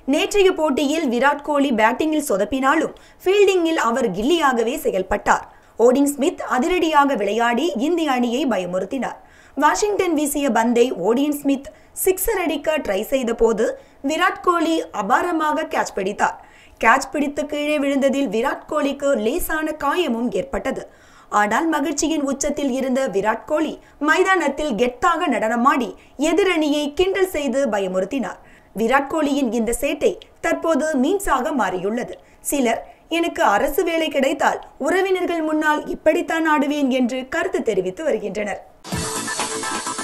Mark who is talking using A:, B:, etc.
A: நேற்றைய போட்டியில் விராட் கோலி பேட்டிங்கில் சொதப்பினாலும் ஃபீல்டிங்கில் அவர் கில்லியாகவே செயல்பட்டார் ஓடின் ஸ்மித் அதிரடியாக விளையாடி இந்திய அணியை பயமுறுத்தினார் வாஷிங்டன் வீசிய பந்தை ஓடியன் ஸ்மித் சிக்ஸர் அடிக்க ட்ரை செய்த போது விராட் கோலி அபாரமாக கேட்ச் பிடித்தார் கேட்ச் பிடித்து கீழே விழுந்ததில் விராட் கோலிக்கு லேசான காயமும் ஏற்பட்டது ஆனால் மகிழ்ச்சியின் உச்சத்தில் இருந்த விராட் கோலி மைதானத்தில் கெத்தாக நடனமாடி எதிரணியை கிண்டல் செய்து பயமுறுத்தினார் விராட் கோலியின் இந்த சேட்டை தற்போது மீன்ஸாக மாறியுள்ளது சிலர் எனக்கு அரசு வேலை கிடைத்தால் உறவினர்கள் முன்னால் இப்படித்தான் ஆடுவேன் என்று கருத்து தெரிவித்து வருகின்றனர்